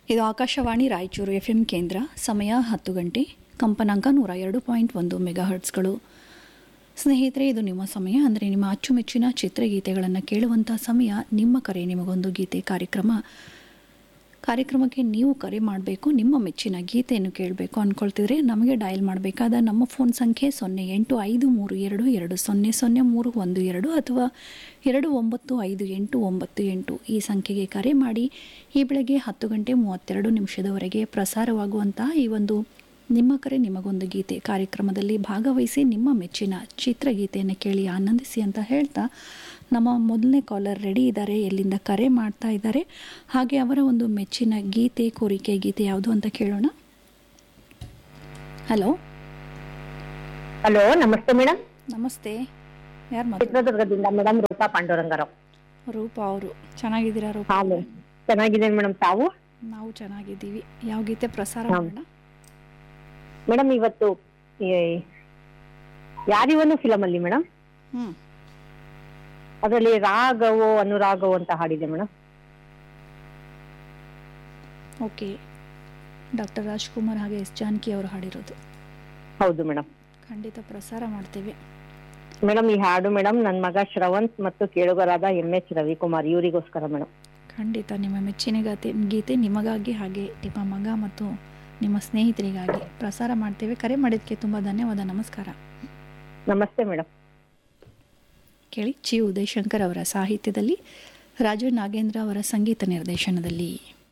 ಇದು Akashvani Raichur F M ಕೇಂದ್ರ ಸಮಯ ಹತ್ತು ಗಂಟೆ ಕಂಪನಾಂಕ ನೂರ ಎರಡು ಪಾಯಿಂಟ್ ಒಂದು ಮೆಗಾ ಹರ್ಟ್ಸ್ಗಳು ಸ್ನೇಹಿತರೆ ಇದು ನಿಮ್ಮ ಸಮಯ ಅಂದರೆ ನಿಮ್ಮ ಅಚ್ಚುಮೆಚ್ಚಿನ ಚಿತ್ರಗೀತೆಗಳನ್ನು ಕೇಳುವಂಥ ಸಮಯ ನಿಮ್ಮ ಕರೆ ನಿಮಗೊಂದು ಗೀತೆ ಕಾರ್ಯಕ್ರಮ ಕಾರ್ಯಕ್ರಮಕ್ಕೆ ನೀವು ಕರೆ ಮಾಡಬೇಕು ನಿಮ್ಮ ಮೆಚ್ಚಿನ ಗೀತೆಯನ್ನು ಕೇಳಬೇಕು ಅಂದ್ಕೊಳ್ತಿದ್ರೆ ನಮಗೆ ಡಯಲ್ ಮಾಡಬೇಕಾದ ನಮ್ಮ ಫೋನ್ ಸಂಖ್ಯೆ ಸೊನ್ನೆ ಎಂಟು ಐದು ಮೂರು ಎರಡು ಎರಡು ಸೊನ್ನೆ ಸೊನ್ನೆ ಮೂರು ಒಂದು ಎರಡು ಅಥವಾ ಎರಡು ಒಂಬತ್ತು ಐದು ಎಂಟು ಒಂಬತ್ತು ಎಂಟು ಈ ಸಂಖ್ಯೆಗೆ ಕರೆ ಮಾಡಿ ಈ ಬೆಳಗ್ಗೆ ಹತ್ತು ಗಂಟೆ ಮೂವತ್ತೆರಡು ನಿಮಿಷದವರೆಗೆ ಪ್ರಸಾರವಾಗುವಂತಹ ಈ ಒಂದು ನಿಮ್ಮ ಕರೆ ನಿಮಗೊಂದು ಗೀತೆ ಕಾರ್ಯಕ್ರಮದಲ್ಲಿ ಭಾಗವಹಿಸಿ ನಿಮ್ಮ ಮೆಚ್ಚಿನ ಚಿತ್ರಗೀತೆಯನ್ನು ಕೇಳಿ ಆನಂದಿಸಿ ಅಂತ ಹೇಳ್ತಾ ನಮ್ಮ ಮೊದಲನೇ ಕಾಲರ್ ರೆಡಿ ಇದ್ದಾರೆ ಎಲ್ಲಿಂದ ಕರೆ ಮಾಡ್ತಾ ಇದ್ದಾರೆ ಹಾಗೆ ಅವರ ಒಂದು ಮೆಚ್ಚಿನ ಗೀತೆ ಕೋರಿಕೆ ಗೀತೆ ಯಾವುದು ಅಂತ ಕೇಳೋಣ ಹಲೋ ಹಲೋ ನಮಸ್ತೆ ಮೇಡಮ್ ನಮಸ್ತೆ ಯಾರು ಮಾತು ಚಿತ್ರದುರ್ಗದಿಂದ ಮೇಡಮ್ ರೂಪಾ ಪಾಂಡುರಂಗರಾವ್ ರೂಪಾ ಅವರು ಚೆನ್ನಾಗಿದ್ದೀರಾ ರೂಪಾ ಹಾ ಅವ್ರೆ? ಮೇಡಮ್ ಚೆನ್ನಾಗಿದ್ದೇನೆ ಮೇಡಮ್ ತಾವು ನಾವು ಚೆನ್ನಾಗಿದ್ದೀವಿ ಯಾವ ಗೀತೆ ಪ್ರಸಾರ ಹಾ. ಮಾಡೋಣ ಮೇಡಮ್ ಇವತ್ತು ಈ ಯಾರಿವನು ಫಿಲಮ್ ಅಲ್ಲಿ ಮೇಡಮ್ ಹ್ಞೂ ಅದರಲ್ಲಿ ರಾಘವೋ ಅನುರಾಗವೋ ಅಂತ ಹಾಡಿದೆ ಮೇಡಮ್ ಓಕೆ ಡಾಕ್ಟರ್ ರಾಜ್ಕುಮಾರ್ ಹಾಗೆ ಎಸ್ ಜಾನಕಿ ಅವರು ಹಾಡಿರೋದು ಹೌದು ಮೇಡಮ್ ಖಂಡಿತ ಪ್ರಸಾರ ಮಾಡ್ತೀವಿ ಮೇಡಮ್ ಈ ಹಾಡು ಮೇಡಮ್ ನನ್ನ ಮಗ ಶ್ರವಂತ್ ಮತ್ತು ಕೇಳುಗರಾದ ಎಂ ಎಚ್ ರವಿಕುಮಾರ್ ಇವರಿಗೋಸ್ಕರ ಮೇಡಮ್ ಖಂಡಿತ ನಿಮ್ಮ ಮೆಚ್ಚಿನ ಗೀತೆ ಗೀತೆ ನಿಮಗಾಗಿ ಹಾಗೆ ನಿಮ್ಮ ಮಗ ಮತ್ತು ನಿಮ್ಮ ಸ್ನೇಹಿತರಿಗಾಗಿ ಪ್ರಸಾರ ಮಾಡ್ತೇವೆ ಕರೆ ಮಾಡಿದ್ದಕ್ಕೆ ತುಂಬ ಧನ್ಯವಾದ ನಮಸ್ಕಾರ ನಮಸ್ತೆ ಮೇಡಮ್ ಕೇಳಿ ಚಿ ಉದಯಶಂಕರ್ ಅವರ ಸಾಹಿತ್ಯದಲ್ಲಿ ರಾಜು ನಾಗೇಂದ್ರ ಅವರ ಸಂಗೀತ ನಿರ್ದೇಶನದಲ್ಲಿ